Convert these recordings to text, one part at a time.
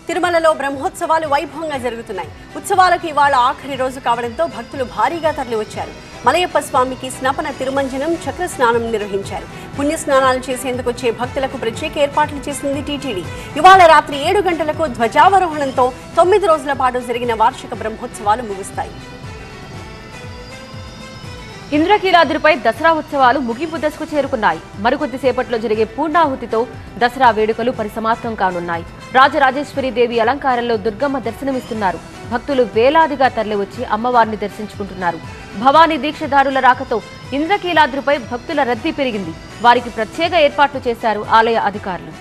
తిరుమలలో బ్రహ్మోత్సవాలు వైభవంగా జరుగుతున్నాయి ఉత్సవాలకు ఇవాళ ఆఖరి రోజు కావడంతో భక్తులు భారీగా తరలివచ్చారు మలయప్ప స్వామికి స్నపన తిరుమంజనం చక్ర స్నానం నిర్వహించారు పుణ్య స్నానాలు చేసేందుకు వచ్చే భక్తులకు ప్రత్యేక ఏర్పాట్లు చేసింది టీటీడీ ఇవాళ రాత్రి ఏడు గంటలకు ధ్వజావరోహణంతో తొమ్మిది రోజుల పాటు జరిగిన వార్షిక బ్రహ్మోత్సవాలు ముగుస్తాయి ఇంద్రకీలాద్రిపై దసరా ఉత్సవాలు ముగింపు దశకు చేరుకున్నాయి మరికొద్దిసేపట్లో జరిగే పూర్ణాహుతితో దసరా వేడుకలు పరిసమాప్తం కానున్నాయి రాజరాజేశ్వరి దేవి అలంకారంలో దుర్గమ్మ దర్శనమిస్తున్నారు భక్తులు వేలాదిగా తరలివచ్చి అమ్మవారిని దర్శించుకుంటున్నారు భవానీ దీక్షదారుల రాకతో ఇంద్రకీలాద్రిపై భక్తుల రద్దీ పెరిగింది వారికి ప్రత్యేక ఏర్పాట్లు చేశారు ఆలయ అధికారులు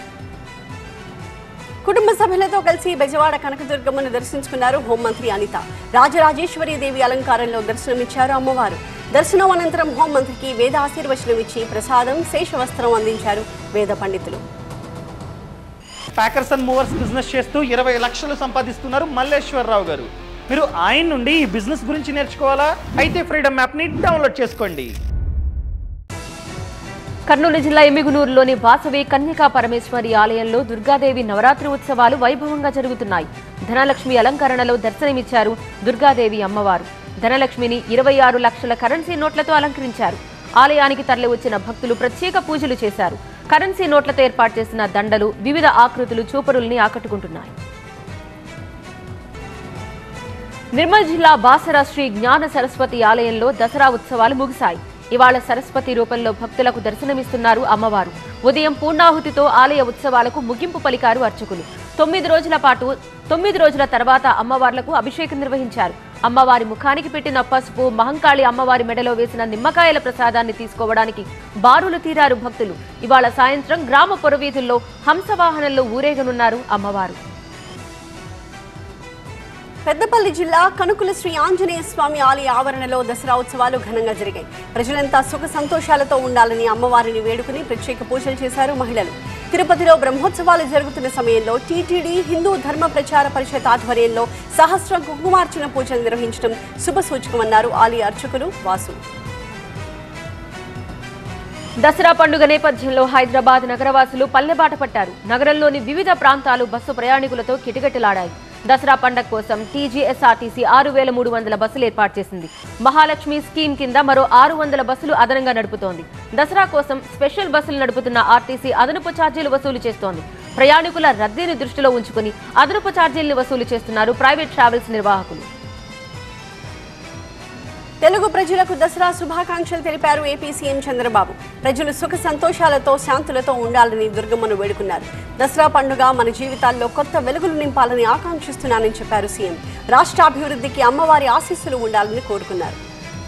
కుటుంబ సభ్యులతో కలిసి బెజవాడ కనకదుర్గమ్మను దర్శించుకున్నారు హోంమంత్రి అనిత రాజరాజేశ్వరి దేవి అలంకారంలో దర్శనమిచ్చారు అమ్మవారు దర్శనం అనంతరం హోంమంత్రికి వేద ఆశీర్వచనం ఇచ్చి ప్రసాదం శేషవస్త్రం అందించారు వేద పండితులు ప్యాకర్స్ అండ్ మూవర్స్ బిజినెస్ చేస్తూ ఇరవై లక్షలు సంపాదిస్తున్నారు మల్లేశ్వరరావు గారు మీరు ఆయన నుండి ఈ బిజినెస్ గురించి నేర్చుకోవాలా అయితే ఫ్రీడమ్ యాప్ని డౌన్లోడ్ చేసుకోండి కర్నూలు జిల్లా ఎమ్మిగునూరులోని వాసవి కన్యకా పరమేశ్వరి ఆలయంలో దుర్గాదేవి నవరాత్రి ఉత్సవాలు వైభవంగా జరుగుతున్నాయి ధనలక్ష్మి అలంకరణలో దర్శనమిచ్చారు దుర్గాదేవి అమ్మవారు ధనలక్ష్మిని ఇరవై ఆరు లక్షల కరెన్సీ నోట్లతో అలంకరించారు ఆలయానికి తరలివచ్చిన భక్తులు ప్రత్యేక పూజలు చేశారు కరెన్సీ నోట్లతో ఏర్పాటు చేసిన దండలు వివిధ ఆకృతులు చూపరుల్ని ఆకట్టుకుంటున్నాయి నిర్మల్ జిల్లా బాసర శ్రీ జ్ఞాన సరస్వతి ఆలయంలో దసరా ఉత్సవాలు ముగిశాయి ఇవాళ సరస్వతి రూపంలో భక్తులకు దర్శనమిస్తున్నారు అమ్మవారు ఉదయం పూర్ణాహుతితో ఆలయ ఉత్సవాలకు ముగింపు పలికారు అర్చకులు తొమ్మిది రోజుల పాటు తొమ్మిది రోజుల తర్వాత అమ్మవార్లకు అభిషేకం నిర్వహించారు అమ్మవారి ముఖానికి పెట్టిన పసుపు మహంకాళి అమ్మవారి మెడలో వేసిన నిమ్మకాయల ప్రసాదాన్ని తీసుకోవడానికి బారులు తీరారు భక్తులు ఇవాళ సాయంత్రం గ్రామ పొరవీధుల్లో హంసవాహనంలో ఊరేగనున్నారు అమ్మవారు పెద్దపల్లి జిల్లా కనుకుల శ్రీ ఆంజనేయ స్వామి ఆలయ ఆవరణలో దసరా ఉత్సవాలు ఘనంగా జరిగాయి ప్రజలంతా సుఖ సంతోషాలతో ఉండాలని అమ్మవారిని వేడుకుని ప్రత్యేక పూజలు చేశారు మహిళలు తిరుపతిలో బ్రహ్మోత్సవాలు జరుగుతున్న సమయంలో టీటీడీ హిందూ ధర్మ ప్రచార పరిషత్ ఆధ్వర్యంలో సహస్రం కుంకుమార్చన పూజలు నిర్వహించడం శుభసూచకమన్నారు ఆలయ అర్చకులు వాసు దసరా పండుగ నేపథ్యంలో హైదరాబాద్ నగరవాసులు పల్లెబాట పట్టారు నగరంలోని వివిధ ప్రాంతాలు బస్సు ప్రయాణికులతో కిటకిటలాడాయి దసరా పండగ కోసం టీజీఎస్ఆర్టీసీ ఆరు వేల మూడు వందల బస్సులు ఏర్పాటు చేసింది మహాలక్ష్మి స్కీమ్ కింద మరో ఆరు వందల బస్సులు అదనంగా నడుపుతోంది దసరా కోసం స్పెషల్ బస్సులు నడుపుతున్న ఆర్టీసీ అదనపు ఛార్జీలు వసూలు చేస్తోంది ప్రయాణికుల రద్దీని దృష్టిలో ఉంచుకుని అదనపు ఛార్జీలను వసూలు చేస్తున్నారు ప్రైవేట్ ట్రావెల్స్ నిర్వాహకులు తెలుగు ప్రజలకు దసరా శుభాకాంక్షలు తెలిపారు ఏపీ సీఎం చంద్రబాబు ప్రజలు సుఖ సంతోషాలతో శాంతులతో ఉండాలని దుర్గమ్మను వేడుకున్నారు దసరా పండుగ మన జీవితాల్లో కొత్త వెలుగులు నింపాలని ఆకాంక్షిస్తున్నానని చెప్పారు సీఎం రాష్ట్ర అభివృద్ధికి అమ్మవారి ఆశీస్సులు ఉండాలని కోరుకున్నారు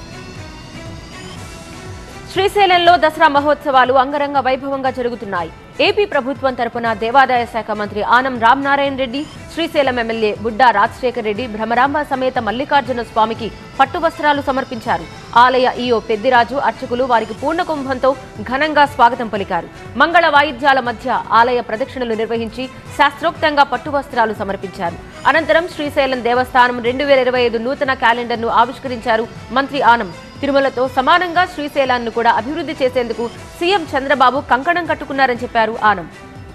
శ్రీశైలంలో దసరా మహోత్సవాలు అంగరంగ వైభవంగా జరుగుతున్నాయి ఏపీ ప్రభుత్వం తరపున దేవాదాయ శాఖ మంత్రి ఆనం రామనారాయణ రెడ్డి శ్రీశైలం ఎమ్మెల్యే బుడ్డా రాజశేఖర్ రెడ్డి భ్రమరాంబ సమేత మల్లికార్జున స్వామికి పట్టు వస్త్రాలు సమర్పించారు ఆలయ ఈఓ పెద్దిరాజు అర్చకులు వారికి పూర్ణ కుంభంతో ఘనంగా స్వాగతం పలికారు మంగళ వాయిద్యాల మధ్య ఆలయ ప్రదక్షిణలు నిర్వహించి శాస్త్రోక్తంగా పట్టు వస్త్రాలు సమర్పించారు అనంతరం శ్రీశైలం దేవస్థానం రెండు వేల ఇరవై ఐదు నూతన క్యాలెండర్ను ఆవిష్కరించారు మంత్రి ఆనం తిరుమలతో సమానంగా శ్రీశైలాన్ని కూడా అభివృద్ధి చేసేందుకు సీఎం చంద్రబాబు కంకణం కట్టుకున్నారని చెప్పారు ఆనం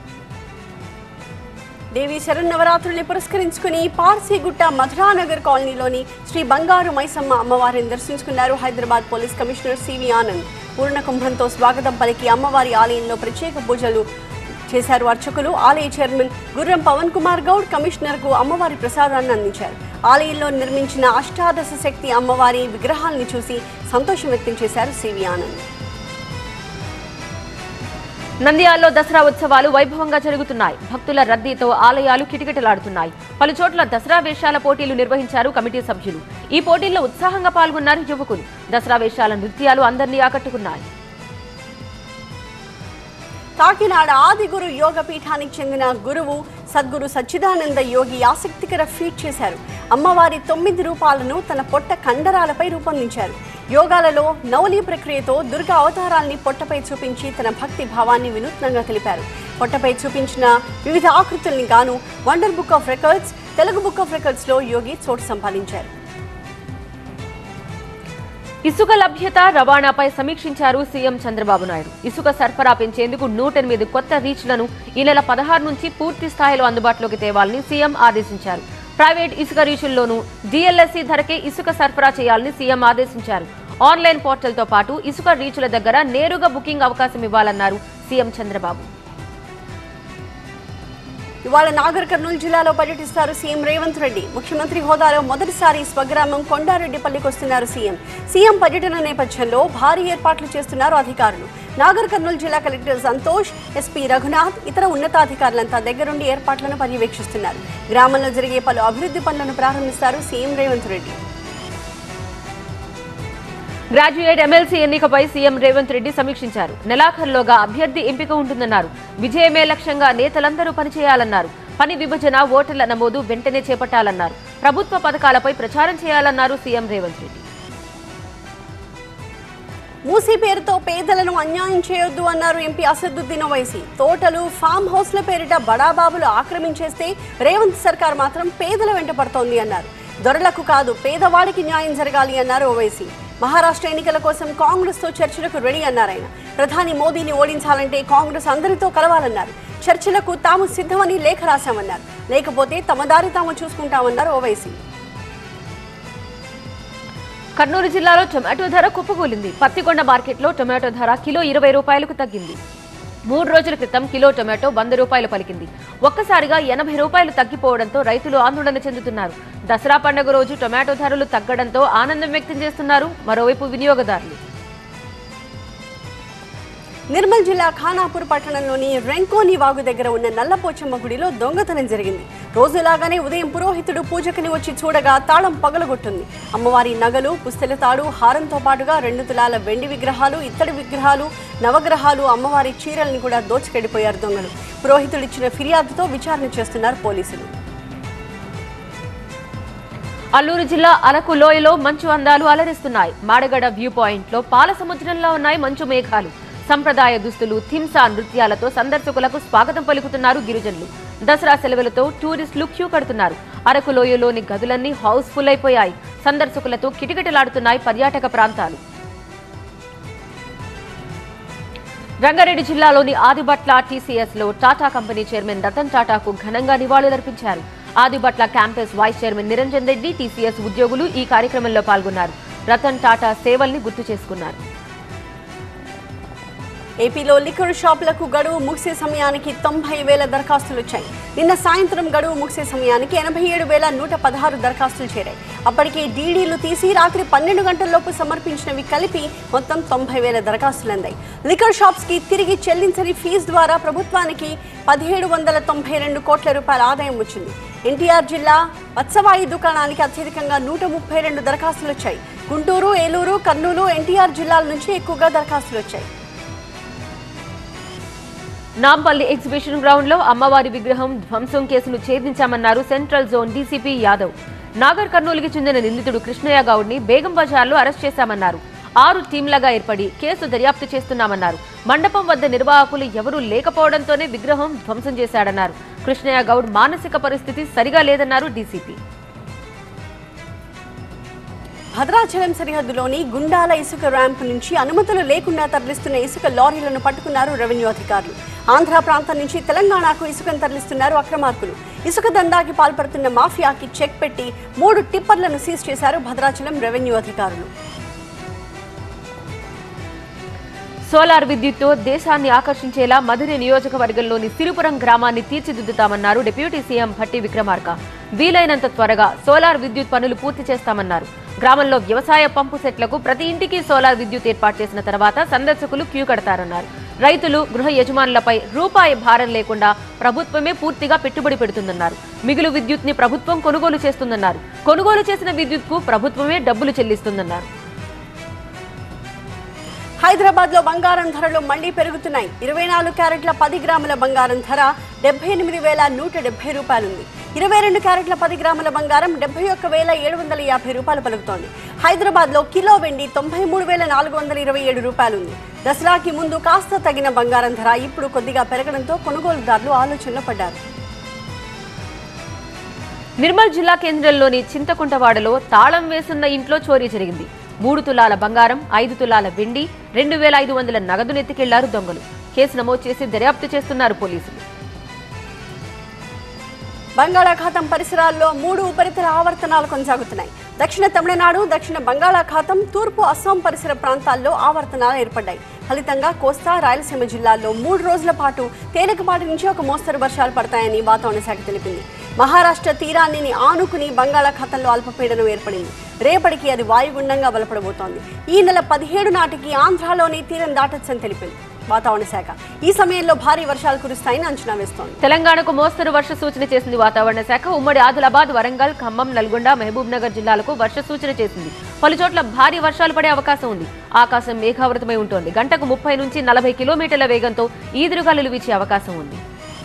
దేవి శరన్నవరాత్రుల్ని పురస్కరించుకుని పార్సీగుట్ట మధురానగర్ కాలనీలోని శ్రీ బంగారు మైసమ్మ అమ్మవారిని దర్శించుకున్నారు Hyderabad police commissioner CV Anand పూర్ణ కుంభంతో స్వాగతం పలికి అమ్మవారి ఆలయంలో ప్రత్యేక పూజలు చేశారు అర్చకులు ఆలయ చైర్మన్ గుర్రం పవన్ కుమార్ గౌడ్ కమిషనర్కు అమ్మవారి ప్రసాదాన్ని అందించారు ఆలయంలో నిర్మించిన అష్టాదశ శక్తి అమ్మవారి విగ్రహాలను చూసి సంతోషం వ్యక్తం చేశారు సివి ఆనంద్ నంద్యాలలో దసరా ఉత్సవాలు వైభవంగా జరుగుతున్నాయి భక్తుల రద్దీతో ఆలయాలు కిటకిటలాడుతున్నాయి పలు చోట్ల దసరా వేషాల పోటీలు నిర్వహించారు కమిటీ సభ్యులు ఈ పోటీల్లో ఉత్సాహంగా పాల్గొన్నారు యువకులు దసరా వేషాల నృత్యాలు అందరినీ ఆకట్టుకున్నాయి కాకినాడ ఆదిగురు యోగ పీఠానికి చెందిన గురువు సద్గురు సచ్చిదానంద యోగి ఆసక్తికర ఫీట్ చేశారు అమ్మవారి తొమ్మిది రూపాలను తన పొట్ట కండరాలపై రూపొందించారు యోగాలలో నవలి ప్రక్రియతో దుర్గా అవతారాల్ని పొట్టపై చూపించి తన భక్తి భావాన్ని వినూత్నంగా తెలిపారు పొట్టపై చూపించిన వివిధ ఆకృతుల్ని గాను wonder book of records Telugu book of రికార్డ్స్లో యోగి చోటు సంపాదించారు ఇసుక లభ్యత రవాణాపై సమీక్షించారు సీఎం చంద్రబాబు నాయుడు ఇసుక సరఫరా పెంచేందుకు నూట ఎనిమిది కొత్త రీచ్లను ఈ నెల పదహారు నుంచి పూర్తి స్థాయిలో అందుబాటులోకి తేవాలని సీఎం ఆదేశించారు ప్రైవేట్ ఇసుక రీచుల్లోనూ డిఎల్ఎస్సీ ధరకే ఇసుక సరఫరా చేయాలని సీఎం ఆదేశించారు ఆన్లైన్ పోర్టల్తో పాటు ఇసుక రీచుల దగ్గర నేరుగా బుకింగ్ అవకాశం ఇవ్వాలన్నారు సీఎం చంద్రబాబు ఇవాళ నాగర్ కర్నూలు జిల్లాలో పర్యటిస్తారు సీఎం రేవంత్ రెడ్డి ముఖ్యమంత్రి హోదాలో మొదటిసారి స్వగ్రామం కొండారెడ్డిపల్లికి వస్తున్నారు సీఎం సీఎం పర్యటన నేపథ్యంలో భారీ ఏర్పాట్లు చేస్తున్నారు అధికారులు నాగర్ కర్నూలు జిల్లా కలెక్టర్ సంతోష్ ఎస్పీ రఘునాథ్ ఇతర ఉన్నతాధికారులంతా దగ్గరుండి ఏర్పాట్లను పర్యవేక్షిస్తున్నారు గ్రామంలో జరిగే పలు అభివృద్ధి పనులను ప్రారంభిస్తారు CM Revanth Reddy graduate MLC ఎన్నికపై సీఎం రేవంత్ రెడ్డి సమీక్షించారు నెలాఖరులోగా అభ్యర్థి ఎంపిక ఉంటుందన్నారు విజయమే లక్ష్యంగా నేతలందరూ పనిచేయాలన్నారు పని విభజన ఓటర్ల నమోదు వెంటనే చేపట్టాలన్నారు ప్రభుత్వ పథకాలపై ప్రచారం చేయాలన్నారు సీఎం రేవంత్ రెడ్డి మూసీ పేరుతో పేదలను అన్యాయం చేయొద్దు అన్నారు ఎంపీ అసదుద్దీన్ ఓవైసీ తోటలు ఫామ్ హౌస్ల పేరిట బడాబాబులు ఆక్రమించేస్తే రేవంత్ సర్కార్ మాత్రం పేదల వెంట పడుతోంది అన్నారు దొరలకు కాదు పేదవాడికి న్యాయం జరగాలి అన్నారు ఓవైసీ మహారాష్ట్ర ఎన్నికల కోసం కాంగ్రెస్ తో చర్చలకు రెడీ అన్నారు ఆయన ప్రధాని మోదీని ఓడించాలంటే కాంగ్రెస్ అందరితో కలవాలన్నారు చర్చలకు తాము సిద్ధమని లేఖ రాశామన్నారు లేకపోతే తమ దారి తాము చూసుకుంటామన్నారు ఓవైసీ కర్నూలు జిల్లాలో టొమాటో ధర కుప్పకూలింది పత్తికొండ మార్కెట్లో టొమాటో ధర కిలో ఇరవై రూపాయలకు తగ్గింది మూడు రోజుల క్రితం కిలో టొమాటో వంద రూపాయలు పలికింది ఒక్కసారిగా ఎనభై రూపాయలు తగ్గిపోవడంతో రైతులు ఆందోళన చెందుతున్నారు దసరా పండుగ రోజు టొమాటో ధరలు తగ్గడంతో ఆనందం వ్యక్తం చేస్తున్నారు మరోవైపు వినియోగదారులు నిర్మల్ జిల్లా ఖానాపూర్ పట్టణంలోని రెంకోని వాగు దగ్గర ఉన్న నల్లపోచమ్మ గుడిలో దొంగతనం జరిగింది రోజులాగానే ఉదయం పురోహితుడు పూజకని వచ్చి చూడగా తాళం పగలగొట్టింది అమ్మవారి నగలు పుస్తెల తాడు హారంతో పాటుగా రెండు తులాల వెండి విగ్రహాలు ఇత్తడి విగ్రహాలు నవగ్రహాలు అమ్మవారి చీరల్ని కూడా దోచుకెళ్లిపోయారు దొంగలు పురోహితుడిచ్చిన ఫిర్యాదుతో విచారణ చేస్తున్నారు పోలీసులు అల్లూరు జిల్లా అరకు లోయలో మంచు అందాలు అలరిస్తున్నాయి మాడగడ వ్యూ పాయింట్ లో పాల సముద్రంలో ఉన్నాయి మంచు మేఘాలు సంప్రదాయ దుస్తులు థింసా నృత్యాలతో సందర్శకులకు స్వాగతం పలుకుతున్నారు గిరిజనులు దసరా సెలవులతో టూరిస్టులు క్యూ కడుతున్నారు అరకు లోయలోని గదులన్నీ హౌస్ఫుల్ అయిపోయాయి సందర్శకులతో కిటకిటలాడుతున్నాయి పర్యాటక ప్రాంతాలు రంగారెడ్డి జిల్లాలోని ఆదిబట్ల టీసీఎస్ లో టాటా కంపెనీ చైర్మన్ రతన్ టాటాకు ఘనంగా నివాళులర్పించారు Adibatla campus vice chairman Niranjan Reddy TCS ఉద్యోగులు ఈ కార్యక్రమంలో పాల్గొన్నారు రతన్ టాటా సేవల్ని గుర్తు చేసుకున్నారు ఏపీలో లిక్కర్ షాపులకు గడువు ముగిసే సమయానికి తొంభై వేల దరఖాస్తులు వచ్చాయి నిన్న సాయంత్రం గడువు ముగిసే సమయానికి ఎనభై ఏడు వేల నూట పదహారు దరఖాస్తులు చేరాయి అప్పటికే డీడీలు తీసి రాత్రి పన్నెండు గంటల్లోపు సమర్పించినవి కలిపి మొత్తం తొంభై వేల దరఖాస్తులు అందాయి లిక్కర్ షాప్స్ కి తిరిగి చెల్లించని ఫీజు ద్వారా ప్రభుత్వానికి పదిహేడు వందల తొంభై రెండు కోట్ల రూపాయల ఆదాయం వచ్చింది ఎన్టీఆర్ జిల్లా వత్సవాయి దుకాణానికి అత్యధికంగా నూట ముప్పై రెండు దరఖాస్తులు వచ్చాయి గుంటూరు ఏలూరు కర్నూలు ఎన్టీఆర్ జిల్లాల నుంచి ఎక్కువగా దరఖాస్తులు వచ్చాయి నాంపల్లి ఎగ్జిబిషన్ గ్రౌండ్ లో అమ్మవారి విగ్రహం ధ్వంసం కేసును ఛేదించామన్నారు central zone DCP Yadav Nagar కర్నూలుకి చెందిన నిందితుడు కృష్ణయ్య గౌడ్ ని బేగం బజార్లో అరెస్ట్ చేశామన్నారు ఆరు టీంలుగా ఏర్పడి కేసు దర్యాప్తు చేస్తున్నామన్నారు మండపం వద్ద నిర్వాహకులు ఎవరూ లేకపోవడంతోనే విగ్రహం ధ్వంసం చేశాడన్నారు కృష్ణయ్య గౌడ్ మానసిక పరిస్థితి సరిగా లేదన్నారు డీసీపీ భద్రాచలం సరిహద్దులోని గుండాల ఇసుక ర్యాంప్ నుంచి అనుమతులు లేకుండా తరలిస్తున్న ఇసుక లారీలను పట్టుకున్నారు రెవెన్యూ అధికారులు ఆంధ్ర ప్రాంతం నుంచి తెలంగాణకు ఇసుకను తరలిస్తున్నారు అక్రమార్కులు ఇసుక దందాకి పాల్పడుతున్న మాఫియాకి చెక్ పెట్టి మూడు టిప్పర్లను సీజ్ చేశారు భద్రాచలం రెవెన్యూ అధికారులు సోలార్ విద్యుత్తో దేశాన్ని ఆకర్షించేలా మధురి నియోజకవర్గంలోని సిరిపురం గ్రామాన్ని తీర్చిదిద్దుతామన్నారు డిప్యూటీ సీఎం భట్టి విక్రమార్క వీలైనంత త్వరగా సోలార్ విద్యుత్ పనులు పూర్తి చేస్తామన్నారు గ్రామంలో వ్యవసాయ పంపు సెట్లకు ప్రతి ఇంటికి సోలార్ విద్యుత్ ఏర్పాటు చేసిన తర్వాత సందర్శకులు క్యూ కడతారన్నారు రైతులు గృహ యజమానులపై రూపాయి భారం లేకుండా ప్రభుత్వమే పూర్తిగా పెట్టుబడి పెడుతుందన్నారు మిగులు విద్యుత్ ని ప్రభుత్వం కొనుగోలు చేస్తుందన్నారు కొనుగోలు చేసిన విద్యుత్ కు ప్రభుత్వమే డబ్బులు చెల్లిస్తుందన్నారు హైదరాబాద్ లో బంగారం ధరలు మళ్లీ పెరుగుతున్నాయి ఇరవై నాలుగు క్యారెట్ల పది గ్రాముల బంగారం ధర డెబ్బై ఎనిమిది వేల నూట డెబ్బై రూపాయలుంది ఇరవై రెండు క్యారెట్ల పది గ్రాముల బంగారం డెబ్బై ఒక్క వేల ఏడు వందల యాభై రూపాయలు పలుకుతోంది హైదరాబాద్ లో కిలో వెండి తొంభై మూడు వేల నాలుగు వందల ఇరవై ఏడు రూపాయలుంది దసరాకి ముందు కాస్త తగిన బంగారం ధర ఇప్పుడు కొద్దిగా పెరగడంతో కొనుగోలుదారులు ఆలోచనలో పడ్డారు నిర్మల్ జిల్లా కేంద్రంలోని చింతకుంటవాడలో తాళం వేసున్న ఇంట్లో చోరీ జరిగింది మూడు తులాల బంగారం ఐదు తులాల వెండి రెండు వేల ఐదు వందల నగదు నెత్తికెళ్లారు దొంగలు కేసు నమోదు చేసి దర్యాప్తు చేస్తున్నారు పోలీసులు బంగాళాఖాతం పరిసరాల్లో మూడు ఉపరితల ఆవర్తనాలు కొనసాగుతున్నాయి దక్షిణ తమిళనాడు దక్షిణ బంగాళాఖాతం తూర్పు అస్సాం పరిసర ప్రాంతాల్లో ఆవర్తనాలు ఏర్పడ్డాయి ఫలితంగా కోస్తా రాయలసీమ జిల్లాల్లో మూడు రోజుల పాటు తేలికపాటి నుంచి ఒక మోస్తరు వర్షాలు పడతాయని వాతావరణ శాఖ తెలిపింది మహారాష్ట్ర తీరాన్ని ఆనుకుని బంగాళాఖాతంలో అల్పపీడనం ఏర్పడింది రేపటికి అది వాయుగుండంగా బలపడబోతోంది ఈ నెల పదిహేడు నాటికి ఆంధ్రాలోని తీరం దాటొచ్చని తెలిపింది వాతావరణ శాఖ ఈ సమయంలో భారీ వర్షాలు కురుస్తాయని అంచనా వేస్తోంది తెలంగాణకు మోస్తరు వర్ష సూచన చేసింది వాతావరణ శాఖ ఉమ్మడి ఆదిలాబాద్ వరంగల్ ఖమ్మం నల్గొండ మహబూబ్ నగర్ జిల్లాలకు వర్ష సూచన చేసింది పలు చోట్ల భారీ వర్షాలు పడే అవకాశం ఉంది ఆకాశం మేఘావృతమై ఉంటుంది గంటకు ముప్పై నుంచి నలభై కిలోమీటర్ల వేగంతో ఈదురుగాలులు వీచే అవకాశం ఉంది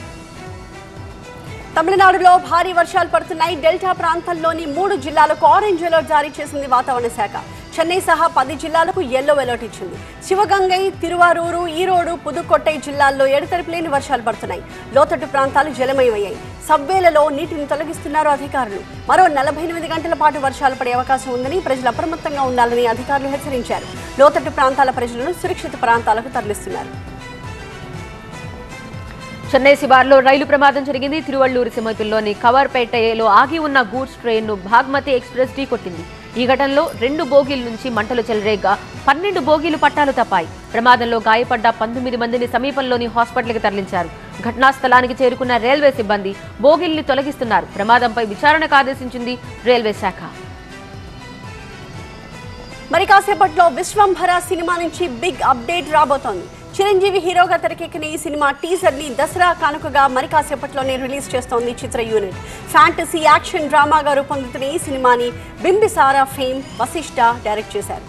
తమిళనాడులో భారీ వర్షాలు పడుతున్నాయి డెల్టా ప్రాంతాల్లోని మూడు జిల్లాలకు ఆరెంజ్ అలర్ట్ జారీ చేసింది వాతావరణ శాఖ చెన్నై సహా పది జిల్లాలకు ఎల్లో అలర్ట్ ఇచ్చింది శివగంగై తిరువారూరు ఈరోడు పుదుకొట్టై జిల్లాల్లో ఎడతెరిపి లేని వర్షాలు పడుతున్నాయి లోతట్టు ప్రాంతాలు జలమయమయ్యాయి సబ్వేలలో నీటిని తొలగిస్తున్నారు అధికారులు మరో నలభై ఎనిమిది గంటల పాటు వర్షాలు పడే అవకాశం ఉందని ప్రజలు అప్రమత్తంగా ఉండాలని అధికారులు హెచ్చరించారు లోతట్టు ప్రాంతాల ప్రజలను సురక్షిత ప్రాంతాలకు తరలిస్తున్నారు చెన్నై శివార్లో రైలు ప్రమాదం జరిగింది తిరువள்ளూరు సమీపంలోని కవర్పేటలో ఆగి ఉన్న గూడ్స్ ట్రైన్ను భాగ్మతి ఎక్స్ప్రెస్ ఢీ కొట్టింది ఈ ఘటనలో రెండు బోగీల నుంచి మంటలు చెలరేగా పన్నెండు బోగీలు పట్టాలు తప్పాయి ప్రమాదంలో గాయపడ్డ పంతొమ్మిది మందిని సమీపంలోని హాస్పిటల్కి తరలించారు ఘటనా స్థలానికి చేరుకున్న రైల్వే సిబ్బంది బోగిల్ని తొలగిస్తున్నారు ప్రమాదంపై విచారణకు ఆదేశించింది రైల్వే శాఖ మరి కాసేపట్లో విశ్వంభర సినిమా నుంచి బిగ్ అప్డేట్ రాబోతోంది చిరంజీవి హీరోగా తెరకెక్కిన ఈ సినిమా టీజర్ ని దసరా కానుకగా మరి కాసేపట్లోనే రిలీజ్ చేస్తోంది చిత్ర యూనిట్ ఫ్యాంటసీ యాక్షన్ డ్రామాగా రూపొందుతున్న ఈ సినిమాని బింబిసారా ఫేమ్ వశిష్ఠ డైరెక్ట్ చేశారు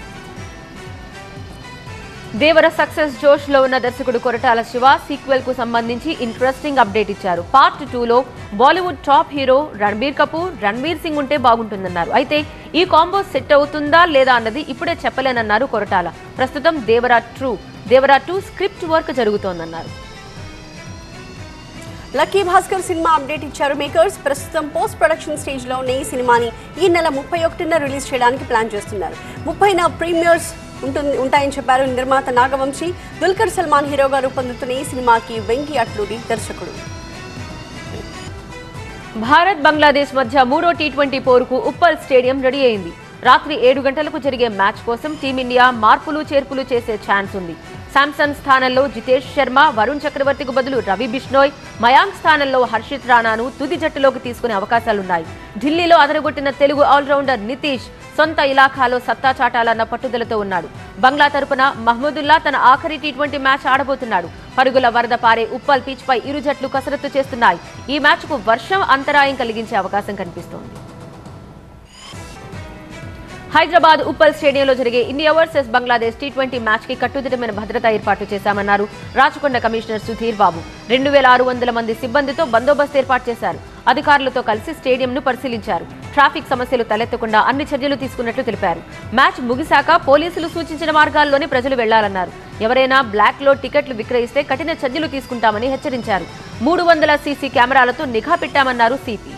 దేవర సక్సెస్ జోష్ లో ఉన్న దర్శకుడు కొరటాల శివ సీక్వెల్ కు సంబంధించి ఇంట్రెస్టింగ్ అప్డేట్ ఇచ్చారు పార్ట్ టూలో Bollywood top hero Ranbir Kapoor Ranbir Singh ఉంటే బాగుంటుందన్నారు అయితే ఈ కాంబో సెట్ అవుతుందా లేదా అన్నది ఇప్పుడే చెప్పలేనన్నారు కొరటాల ప్రస్తుతం దేవరా ట్రూ దేవరా టూ స్క్రిప్ట్ వర్క్ జరుగుతోందన్నారు లక్కీ భాస్కర్ సినిమా అప్డేట్ ఇచ్చారు మేకర్స్ ప్రస్తుతం పోస్ట్ ప్రొడక్షన్ స్టేజ్ లో ఉన్న ఈ సినిమాని ఈ నెల ముప్పై ఒకటిన రిలీజ్ చేయడానికి ప్లాన్ చేస్తున్నారు ముప్పైన ప్రీమియర్స్ ఉంటుంది ఉంటాయని చెప్పారు నిర్మాత నాగవంశీ దుల్కర్ సల్మాన్ హీరోగా రూపొందుతున్న ఈ సినిమాకి వెంకీ అట్లూరి దర్శకుడు భారత్ బంగ్లాదేశ్ మధ్య మూడో టీ ట్వంటీ పోరుకు ఉప్పల్ స్టేడియం రెడీ అయింది రాత్రి ఏడు గంటలకు జరిగే మ్యాచ్ కోసం టీమిండియా మార్పులు చేర్పులు చేసే ఛాన్స్ ఉంది శాంసన్ స్థానంలో జితేష్ శర్మ వరుణ్ చక్రవర్తికి బదులు రవి బిష్నోయ్ మయాంక్ స్థానంలో హర్షిత్ రాణాను తుది జట్టులోకి తీసుకునే అవకాశాలున్నాయి ఢిల్లీలో అదరగొట్టిన తెలుగు ఆల్రౌండర్ నితీష్ సొంత ఇలాఖాలో సత్తా చాటాలన్న పట్టుదలతో ఉన్నాడు బంగ్లా తరపున మహ్మూదుల్లా తన ఆఖరి టీ ట్వంటీ మ్యాచ్ ఆడబోతున్నాడు పరుగుల వరద పారే ఉప్పల్ పిచ్ పై ఇరు జట్లు కసరత్తు చేస్తున్నాయి ఈ మ్యాచ్కు వర్షం అంతరాయం కలిగించే అవకాశం కనిపిస్తోంది హైదరాబాద్ ఉప్పల్ స్టేడియంలో జరిగే India versus Bangladesh T twenty match కి కట్టుదిట్టమైన భద్రతా ఏర్పాటు చేశామన్నారు రాచకొండ కమిషనర్ సుధీర్ బాబు రెండు వేల ఆరు వందల మంది సిబ్బందితో బందోబస్తు ఏర్పాటు చేశారు అధికారులతో కలిసి స్టేడియంను పరిశీలించారు ట్రాఫిక్ సమస్యలు తలెత్తకుండా అన్ని చర్యలు తీసుకున్నట్లు తెలిపారు మ్యాచ్ ముగిశాక పోలీసులు సూచించిన మార్గాల్లోనే ప్రజలు వెళ్లాలన్నారు ఎవరైనా బ్లాక్ లో టికెట్లు విక్రయిస్తే కఠిన చర్యలు తీసుకుంటామని హెచ్చరించారు మూడు వందల సీసీ కెమెరాలతో నిఘా పెట్టామన్నారు సిపి